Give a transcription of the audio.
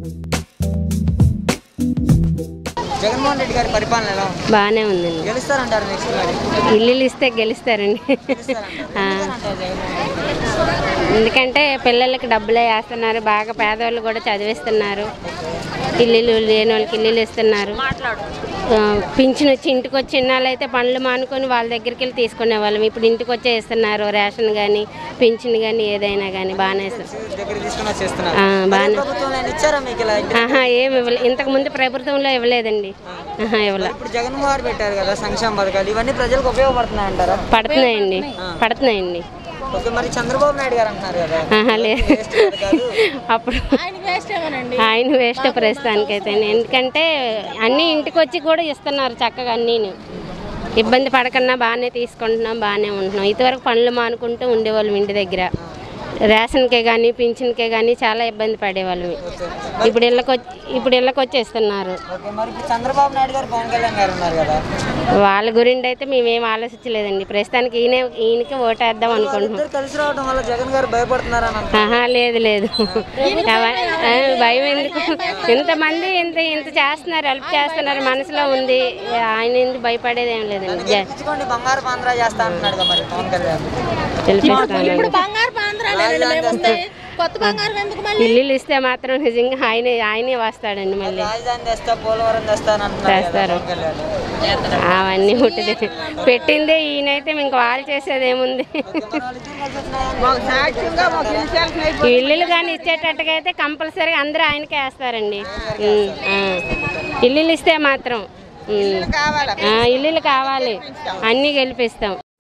జగన్మోహన్ రెడ్డి గారి పరిపాలన ఎలా ఉంది బాగానే ఉందండి గెలుస్తారంటారు నెక్స్ట్ మరి ఇల్లులు ఇస్తే గెలుస్తారండి ఆ. ఎందుకంటారు జగన్మోహన్ రెడ్డి? ఎందుకంటే పిల్లలకి డబ్బులే వేస్తున్నారు బాగా పేదవాళ్ళు కూడా చదివిస్తున్నారు ఇల్లులు లేని వాళ్ళకి ఇల్లులు ఇస్తున్నారు ఆ, పింఛన్ వచ్చి ఇంటికి వచ్చి ఇన్నాళ్ళు అయితే పనులు మానుకొని వాళ్ళ దగ్గరికి వెళ్ళి తీసుకునే వాళ్ళం ఇప్పుడు ఇంటికి వచ్చే ఇస్తున్నారు రేషన్ కానీ పింఛన్ కానీ ఏదైనా కానీ బాగానే ఇస్తారు దగ్గర తీసుకుని వచ్చేస్తున్నారు ఆ, బాగానే ప్రభుత్వం ఆయన ఇచ్చారా మీకు ఇలా ఇంటి- ఆహా ఏమి ఇవ్వలేదు ఇంతకు ముందు ప్రభుత్వంలో ఇవ్వలేదండి ఆహా ఇవ్వలే ఇప్పుడు జగన్మోహన్ రెడ్డి పెట్టారు కదా సంక్షేమ పథకాలు ఇవన్నీ ప్రజలకు ఉపయోగపడుతున్నాయి అంటారా పడుతున్నాయండి పడుతున్నాయండి ఓకే మరి చంద్రబాబు నాయుడు గారు అంటున్నారు కదా ఆహా లేదు వేస్ట్ పథకాలు అప్పుడు ఆయన వేస్ట్ ప్రస్తుతానికైతే ఎందుకంటే అన్నీ ఇంటికి వచ్చి కూడా ఇస్తున్నారు చక్కగా అన్నీను ఇబ్బంది పడకన్నా బాగానే తీసుకుంటున్నాం బాగానే ఉంటున్నాం ఇదివరకు పనులు మానుకుంటూ ఉండేవాళ్ళం ఇంటి దగ్గర రేషన్కే కానీ పింఛన్కే కానీ చాలా ఇబ్బంది పడేవాళ్ళం ఇప్పుడు ఇళ్ళకి వచ్చి ఇప్పుడు ఇళ్ళకి వచ్చేస్తున్నారు ఓకే మరి ఇప్పుడు చంద్రబాబు నాయుడు గారు పవన్ కళ్యాణ్ గారు ఉన్నారు కదా వాళ్ళ గురించి అయితే మేమేం ఆలోచించలేదండి ప్రస్తుతానికి ఈయన ఈయనకి ఓటేద్దాం అనుకుంటున్నాం ఇద్దరు కలిసి రావడం వల్ల జగన్ గారు భయపడుతున్నారని అంటున్నారు. ఆహా లేదు లేదు అవ- ఆ, భయం ఎందుకు ఇంతమంది ఇంత ఇంత చేస్తున్నారు హెల్ప్ చేస్తున్నారు మనసులో ఉంది ఆయన ఎందుకు భయపడేది ఏం లేదండి జ- ఇచ్చుకోండి బంగారు పాంద్రా చేస్తా అంటున్నాడు కదా మరి పవన్ కళ్యాణ్ గెలిపిస్తానండి బంగారు బాంధ్రాలేనండి మేము వస్తే కొత్త బంగారం ఎందుకు మళ్ళీ ఇల్లులు ఇస్తే మాత్రం నిజంగా ఆయనే ఆయనే వస్తాడండి మళ్ళీ రాజధాని తెస్తా పోలవరం తెస్తా అని అంటున్నారు కదా తెస్తారు. పవన్ కళ్యాణ్ అవన్నీ ఉంటుంది పెట్టిందే ఈయనైతే ఇంక వాళ్ళు చేసేది ఏముంది ఈ ఇల్లులు కానీ ఇచ్చేటట్టుగా అయితే కంపల్సరీ అందరూ ఆయనకే వేస్తారండి ఉమ్, ఆ. ఇల్లులు ఇస్తే మాత్రం ఉమ్. ఆ, ఇల్లులు కావాలి అన్నీ గెలిపిస్తాం